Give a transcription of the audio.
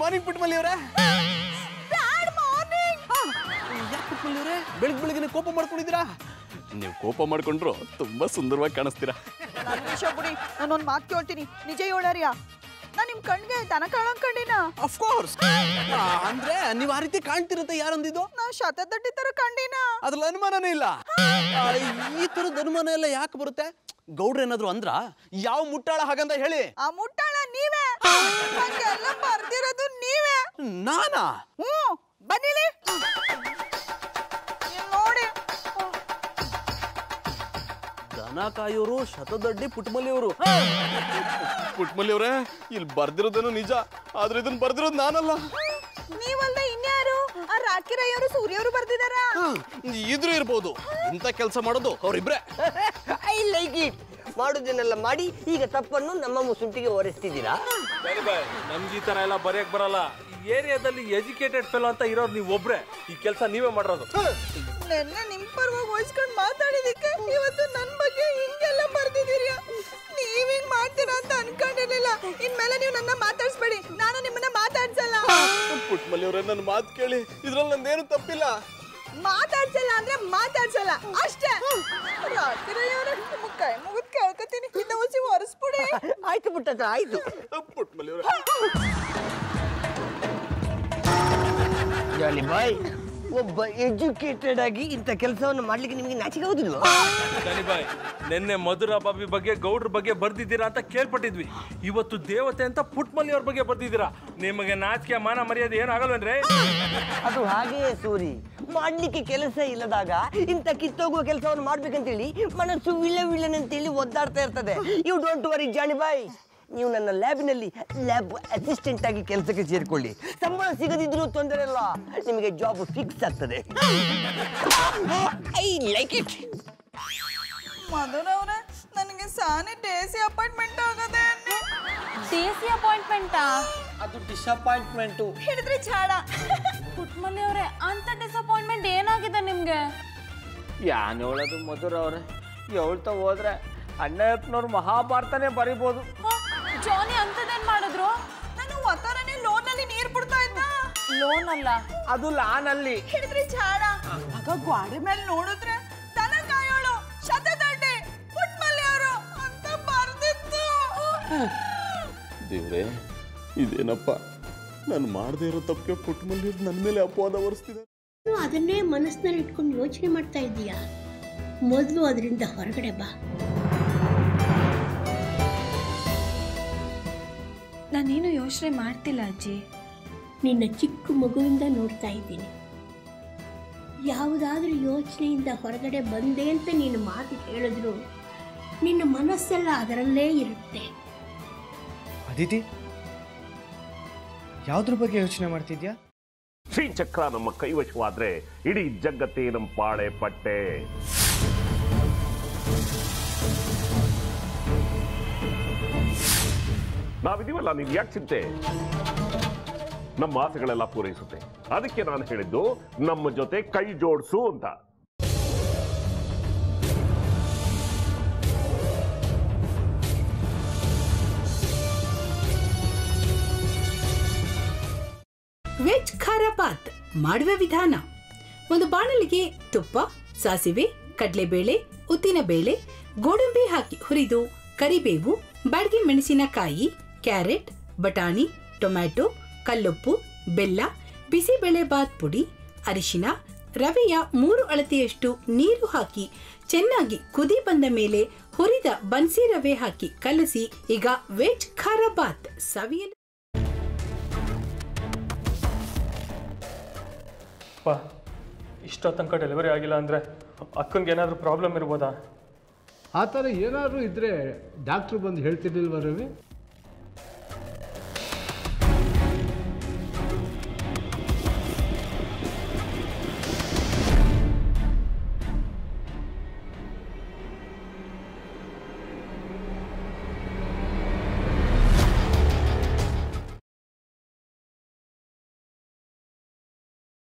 morning ಪುಟ್ಮಲ್ಲಿ ಅವರೇ ಬ್ಯಾಡ್ morning ಯಾಕೆ ಪುಟ್ಮಲ್ಲಿ ಅವರೇ ಬೆಳಗ್ಗೆ ಬೆಳಗ್ಗೆ ಕೋಪ ಮಾಡ್ಕೊಂಡಿದ್ದೀರಾ ನೀವು ಕೋಪ ಮಾಡ್ಕೊಂಡ್ರು ತುಂಬಾ ಸುಂದರವಾಗಿ ಕಾಣಿಸ್ತೀರಾ ನನ್ನ ವಿಷಯ ಬಿಡಿ ನಾನೊಂದು ಮಾತು ಕೇಳ್ತೀನಿ ನಿಜ ಹೇಳರಿಯಾ ನಾನು ನಿಮ್ಮ ಕಣ್ಗೆ ದನ ಕಾಣಂಗ್ ಕಂಡಿನ ಅಫ್ಕೋರ್ಸ್ ಅಂದ್ರೆ ನೀವು ಆ ರೀತಿ ಕಾಣ್ತಿರತ್ತೆ ಯಾರೊಂದಿದ್ದು ನಾ ಶತದಡ್ಡಿ ತರ ಕಂಡಿನ ಅದ್ರಲ್ಲಿ ಅನುಮಾನನೇ ಇಲ್ಲ ಆ, ಈ ತರದ ಅನುಮಾನ ಎಲ್ಲ ಯಾಕೆ ಬರುತ್ತೆ ಗೌಡ್ರ ಏನಾದ್ರು ಅಂದ್ರ ಯಾವ ಮುಟ್ಟಾಳ ಹಾಗಂತ ಹೇಳಿ ಆ ಮುಟ್ಟಾಳ ನೀವೇ ಹಂಗೆಲ್ಲ ಬರ್ದಿರೋದು ನೀವೇ ನಾನಾ ಹ್ಞೂ ಬನ್ನಿಲಿ ಇಲ್ಲ್ ನೋಡಿ ದನ ಕಾಯೋರು ಶತದಡ್ಡಿ ಪುಟ್ಮಲ್ಲಿ ಅವರು ಪುಟ್ಮಲ್ಲಿ ಅವರೇ ಇಲ್ಲಿ ಬರ್ದಿರೋದೇನೋ ನಿಜ ಆದ್ರೆ ಇದನ್ನ ಬರ್ದಿರೋದು ನಾನಲ್ಲ ನೀವಲ್ದ ಇನ್ಯಾರು ಆ ರಾಕಿರಯ್ಯವರು ಸೂರ್ಯವರು ಬರ್ದಿದಾರ ಇದ್ರು ಇರ್ಬೋದು ಇಂಥ ಕೆಲಸ ಮಾಡೋದು ಅವ್ರಿಬ್ರೆ ಐ ಲೈಕ್ ಇಟ್ ಮಾಡೋದನ್ನೆಲ್ಲ ಮಾಡಿ ಈಗ ತಪ್ಪನ್ನು ನಮ್ಮ ಮುಸುಂಟಿಗೆ ಹೊರಿಸ್ತಿದ್ದೀರಾ ಸರಿ ಬಾಯ್ ನಮ್ಗೆ ಈ ತರ ಎಲ್ಲ ಬರೆಯಕ್ ಬರಲ್ಲ ಈ ಏರಿಯಾದಲ್ಲಿ ಎಜುಕೇಟೆಡ್ ಫೆಲೋ ಅಂತ ಇರೋರು ನೀವು ಒಬ್ರೆ ಈ ಕೆಲಸ ನೀವೇ ಮಾಡಿರೋದು ನೆನ್ನೆ ನಿಮ್ ಪರವಾಗಿ ವಹಿಸ್ಕೊಂಡು ಮಾತಾಡಿದಕ್ಕೆ ಇವತ್ತು ನನ್ನ ಬಗ್ಗೆ ಹಿಂಗೆಲ್ಲ ಬರ್ದಿದ್ದೀರಿ ನೀವ್ ಹಿಂಗ್ ಮಾಡ್ತೀರಾ ಅಂತ ಅನ್ಕೊಂಡಿರ್ಲಿಲ್ಲ ಇನ್ಮೇಲೆ ನೀವು ನನ್ನ ಮಾತಾಡ್ಸ್ಬೇಡಿ ನಾನು ನಿಮ್ಮನ್ನ ಮಾತಾಡ್ಸಲ್ಲ ಪುಟ್ಮಲ್ಲಿ ಅವರೇ ನನ್ನ ಮಾತು ಕೇಳಿ ಇದ್ರಲ್ಲಿ ನಂದೇನು ತಪ್ಪಿಲ್ಲ ಮಾತಾಡ್ಸಲ್ಲ ಅಂದ್ರೆ ಮಾತಾಡ್ಸಲ್ಲ ಅಷ್ಟೇ ರಾಕಿರಯ್ಯವ್ರೆ ನಿಮ್ಮ ಕೈ ಮುಗಿದ್ ಕೇಳ್ಕೊತೀನಿ ಇನ್ನ ಹೊಸಿ ಒರೆಸ್ಬಿಡಿ ಆಯ್ತು ಪುಟ್ಟತ್ರ ಆಯ್ತು ಪುಟ್ಮಲ್ಲಿ ಅವರೇ ಜಾಲಿ ಬಾಯ್ ಒಬ್ಬ ಎಜುಕೇಟೆಡ್ ಆಗಿ ಇಂಥ ಕೆಲಸವನ್ನು ಮಾಡ್ಲಿಕ್ಕೆ ನಿಮಗೆ ನಾಚಿಕೆ ಆಗುದಿಲ್ವಾ ಬಾಯ್ ನಿನ್ನೆ ಮಧುರ ಬಾಬಿ ಬಗ್ಗೆ ಗೌಡ್ರ ಬಗ್ಗೆ ಬರ್ದಿದ್ದೀರಾ ಅಂತ ಕೇಳ್ಪಟ್ಟಿದ್ವಿ ಇವತ್ತು ದೇವತೆ ಅಂತ ಪುಟ್ಮಲ್ಲಿ ಅವ್ರ ಬಗ್ಗೆ ಬರ್ದಿದ್ದೀರಾ ನಿಮಗೆ ನಾಚಿಕೆ ಮಾನ ಮರ್ಯಾದೆ ಏನು ಆಗಲ್ವೇನ್ರಿ ಅದು ಹಾಗೆಯೇ ಸೂರಿ ಮಾಡ್ಲಿಕ್ಕೆ ಕೆಲಸ ಇಲ್ಲದಾಗ ಇಂಥ ಕಿತ್ತೋಗುವ ಕೆಲಸವನ್ನು ಮಾಡ್ಬೇಕಂತೇಳಿ ಮನಸ್ಸು ವಿಲ ವಿಲನ್ ಅಂತೇಳಿ ಒದ್ದಾಡ್ತಾ ಇರ್ತದೆ ಯು ಡೋಂಟ್ ವರಿ ಜಾಣಿ ಬಾಯ್ ನೀವು ನನ್ನ ಲ್ಯಾಬಿನಲ್ಲಿ ಲ್ಯಾಬ್ ಅಸಿಸ್ಟೆಂಟ್ ಆಗಿ ಕೆಲಸಕ್ಕೆ ಸೇರಿಕೊಳ್ಳಿ ಸಂಬಳ ಸಿಗದಿದ್ರೂ ತೊಂದರೆ ಇಲ್ಲ ನಿಮಗೆ ಜಾಬ್ ಫಿಕ್ಸ್ ಆಗ್ತದೆ ಐ ಲೈಕ್ ಇಟ್ ಮಧುರವ್ರೆ ನನಗೆ ಸಾನೆ ಡೇಸಿ ಅಪಾಯಿಂಟ್ಮೆಂಟ್ ಆಗದೆ ಸಿ ಅಪಾಯಿಂಟ್ಮೆಂಟಾ ಅದು ಡಿಸಪಾಯಿಂಟ್ಮೆಂಟು ಹಿಡಿದ್ರೆ ಚಾಡ ಪುಟ್ಮಲ್ಲಿ ಅವರೇ ಅಂತ ಡಿಸಪಾಯಿಂಟ್ಮೆಂಟ್ ಏನಾಗಿದೆ ನಿಮ್ಗೆ ಯಾನ್ ಹೇಳೋದು ಮಧುರ ಅವ್ರೆ ಹೇಳ್ತಾ ಹೋದ್ರೆ ಅಣ್ಣಪ್ಪನವ್ರು ಮಹಾಭಾರತನೇ ಬರಿಬೋದು ಜಾನಿ ಅಂತದೇನ್ ಮಾಡಿದ್ರು ನಾನು ಒತ್ತಾರನೆ ಲೋನ್ ಅಲ್ಲಿ ನೀರ್ ಬಿಡ್ತಾ ಇದ್ದ ಲೋನ್ ಅಲ್ಲ ಅದು ಲಾನಲ್ಲಿ ಹಿಡಿದ್ರೆ ಚಾಡ ಆಗ ಗ್ವಾಡಿ ಮೇಲೆ ನೋಡಿದ್ರೆ ದನ ಕಾಯೋಳು ಶತದಂಡೆ ಪುಟ್ಮಲ್ಲಿ ಅವರು ಅಂತ ಬರ್ದಿತ್ತು ದೇವ್ರೆ ಇದೇನಪ್ಪ ನಾನು ಮಾಡದೇ ಇರೋ ತಪ್ಪಿಗೆ ಪುಟ್ಮಲ್ಲಿ ನನ್ನ ಮೇಲೆ ಅಪವಾದ ಹೊರಿಸ್ತಿದೆ ನೀನು ಅದನ್ನೇ ಮನಸ್ಸಿನಲ್ಲಿ ಇಟ್ಕೊಂಡು ಯೋಚನೆ ಮಾಡ್ತಾ ಇದ್ದೀಯಾ ಮೊದಲು ಅದರಿಂದ ಹೊರಗಡೆ ಬಾ ನಾನೇನು ಯೋಚನೆ ಮಾಡ್ತಿಲ್ಲ ಅಜ್ಜಿ ನಿನ್ನ ಚಿಕ್ಕ ಮಗುವಿಂದ ನೋಡ್ತಾ ಇದ್ದೀನಿ ಯಾವುದಾದ್ರೂ ಯೋಚನೆಯಿಂದ ಹೊರಗಡೆ ಬಂದೆ ಅಂತ ನೀನು ಮಾತು ಹೇಳಿದ್ರು ನಿನ್ನ ಮನಸ್ಸೆಲ್ಲ ಅದರಲ್ಲೇ ಇರುತ್ತೆ ಅದಿತಿ ಯಾವ್ದ್ರ ಬಗ್ಗೆ ಯೋಚನೆ ಮಾಡ್ತಿದ್ಯಾ ಶ್ರೀಚಕ್ರ ನಮ್ಮ ಕೈವಶವಾದ್ರೆ ಇಡೀ ಜಗತ್ತೇ ನಮ್ಮ ಪಾಳೆ ಪಟ್ಟೆ ನಾವಿದೀವಲ್ಲ ನೀವು ಯಾಕೆ ಚಿಂತೆ ನಮ್ಮ ಆಸೆಗಳೆಲ್ಲ ಪೂರೈಸುತ್ತೆ ಅದಕ್ಕೆ ನಾನು ಹೇಳಿದ್ದು ನಮ್ಮ ಜೊತೆ ಕೈ ಜೋಡಿಸು ಅಂತ ವೆಜ್ ಖಾರ ಬಾತ್ ಮಾಡುವ ವಿಧಾನ ಒಂದು ಬಾಣಲಿಗೆ ತುಪ್ಪ ಸಾಸಿವೆ ಕಡಲೆಬೇಳೆ ಉದ್ದಿನಬೇಳೆ ಗೋಡಂಬಿ ಹಾಕಿ ಹುರಿದು ಕರಿಬೇವು ಬಾಡಿಗೆ ಮೆಣಸಿನಕಾಯಿ ಕ್ಯಾರೆಟ್ ಬಟಾಣಿ ಟೊಮ್ಯಾಟೊ ಕಲ್ಲುಪ್ಪು ಬೆಲ್ಲ ಬಿಸಿಬೇಳೆ ಬಾತ್ ಪುಡಿ ಅರಿಶಿನ ರವೆಯ ಮೂರು ಅಳತೆಯಷ್ಟು ನೀರು ಹಾಕಿ ಚೆನ್ನಾಗಿ ಕುದಿ ಬಂದ ಮೇಲೆ ಹುರಿದ ಬನ್ಸಿ ರವೆ ಹಾಕಿ ಕಲಸಿ ಈಗ ವೆಜ್ ಖಾರ ಬಾತ್ ಸವಿಯಲು ಅಪ್ಪ ಇಷ್ಟೋ ತನಕ ಡೆಲಿವರಿ ಆಗಿಲ್ಲ ಅಂದರೆ ಅಕ್ಕಂಗೆ ಏನಾದರೂ ಪ್ರಾಬ್ಲಮ್ ಇರ್ಬೋದಾ ಆ ಥರ ಏನಾದರೂ ಇದ್ದರೆ ಡಾಕ್ಟ್ರು ಬಂದು ಹೇಳ್ತಿರ್ಲಿಲ್ವ ರವಿ